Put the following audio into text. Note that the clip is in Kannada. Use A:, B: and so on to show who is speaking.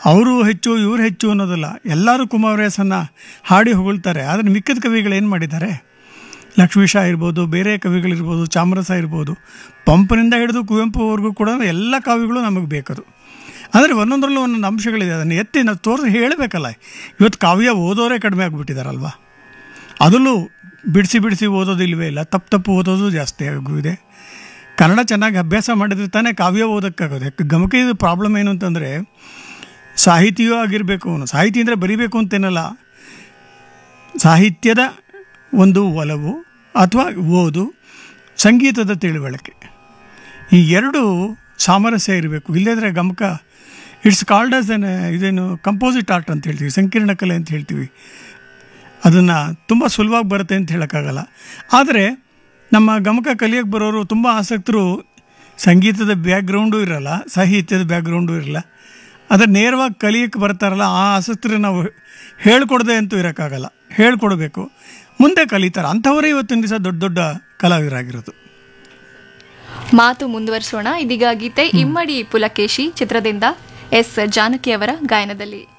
A: ಅವರು ಹೆಚ್ಚು ಇವರು ಹೆಚ್ಚು ಅನ್ನೋದಲ್ಲ ಎಲ್ಲರೂ ಕುಮಾರವ್ಯಾಸನ ಹಾಡಿ ಹೊಗಳ್ತಾರೆ ಆದರೆ ಮಿಕ್ಕಿದ ಕವಿಗಳು ಏನು ಮಾಡಿದ್ದಾರೆ ಲಕ್ಷ್ಮೀಶ ಇರ್ಬೋದು ಬೇರೆ ಕವಿಗಳಿರ್ಬೋದು ಚಾಮರಸ ಇರ್ಬೋದು ಪಂಪನಿಂದ ಹಿಡಿದು ಕುವೆಂಪುವರೆಗೂ ಕೂಡ ಎಲ್ಲ ಕಾವ್ಯಗಳು ನಮಗೆ ಬೇಕದು ಆದರೆ ಒಂದೊಂದರಲ್ಲೂ ಒಂದೊಂದು ಅಂಶಗಳಿದೆ ಅದನ್ನು ಎತ್ತಿ ನಾವು ತೋರಿಸಿ ಹೇಳಬೇಕಲ್ಲ ಇವತ್ತು ಕಾವ್ಯ ಓದೋರೇ ಕಡಿಮೆ ಆಗಿಬಿಟ್ಟಿದಾರಲ್ವಾ ಅದರಲ್ಲೂ ಬಿಡಿಸಿ ಬಿಡಿಸಿ ಓದೋದು ಇಲ್ವೇ ಇಲ್ಲ ತಪ್ಪು ತಪ್ಪು ಓದೋದು ಜಾಸ್ತಿ ಆಗಿದೆ ಕನ್ನಡ ಚೆನ್ನಾಗಿ ಅಭ್ಯಾಸ ಮಾಡಿದ್ರೆ ತಾನೇ ಕಾವ್ಯ ಓದೋಕ್ಕಾಗೋದು ಯಾಕೆ ಗಮಕೆ ಇದು ಪ್ರಾಬ್ಲಮ್ ಏನು ಅಂತಂದರೆ ಸಾಹಿತಿಯೂ ಆಗಿರಬೇಕು ಅವನು ಸಾಹಿತಿ ಅಂದರೆ ಬರಿಬೇಕು ಅಂತೇನಲ್ಲ ಸಾಹಿತ್ಯದ ಒಂದು ಒಲವು ಅಥವಾ ಓದು ಸಂಗೀತದ ತಿಳುವಳಿಕೆ ಈ ಎರಡು ಸಾಮರಸ್ಯ ಇರಬೇಕು ಇಲ್ಲದ್ರೆ ಗಮಕ ಇಟ್ಸ್ ಕಾಲ್ಡ್ ಆಸ್ ಎನ್ ಇದೇನು ಕಂಪೋಸಿಟ್ ಆರ್ಟ್ ಅಂತ ಹೇಳ್ತೀವಿ ಸಂಕೀರ್ಣ ಕಲೆ ಅಂತ ಹೇಳ್ತೀವಿ ಅದನ್ನು ತುಂಬ ಸುಲಭವಾಗಿ ಬರುತ್ತೆ ಅಂತ ಹೇಳೋಕ್ಕಾಗಲ್ಲ ಆದರೆ ನಮ್ಮ ಗಮಕ ಕಲಿಯೋಕ್ಕೆ ಬರೋರು ತುಂಬ ಆಸಕ್ತರು ಸಂಗೀತದ ಬ್ಯಾಕ್ಗ್ರೌಂಡು ಇರಲ್ಲ ಸಾಹಿತ್ಯದ ಬ್ಯಾಕ್ಗ್ರೌಂಡು ಇರಲ್ಲ ಅದರ ನೇರವಾಗಿ ಕಲಿಯೋಕ್ಕೆ ಬರ್ತಾರಲ್ಲ ಆ ಆಸಕ್ತರು ನಾವು ಹೇಳ್ಕೊಡದೆ ಅಂತೂ ಇರೋಕ್ಕಾಗಲ್ಲ ಹೇಳ್ಕೊಡ್ಬೇಕು ಮುಂದೆ ಕಲಿತಾರೆ ಅಂಥವರೇ ಇವತ್ತಿನ ದಿವಸ ದೊಡ್ಡ ದೊಡ್ಡ ಕಲಾವಿದರಾಗಿರೋದು
B: ಮಾತು ಮುಂದುವರಿಸೋಣ ಇದೀಗ ಗೀತೆ ಇಮ್ಮಡಿ ಪುಲಕೇಶಿ ಚಿತ್ರದಿಂದ ಎಸ್ ಜಾನಕಿ ಅವರ ಗಾಯನದಲ್ಲಿ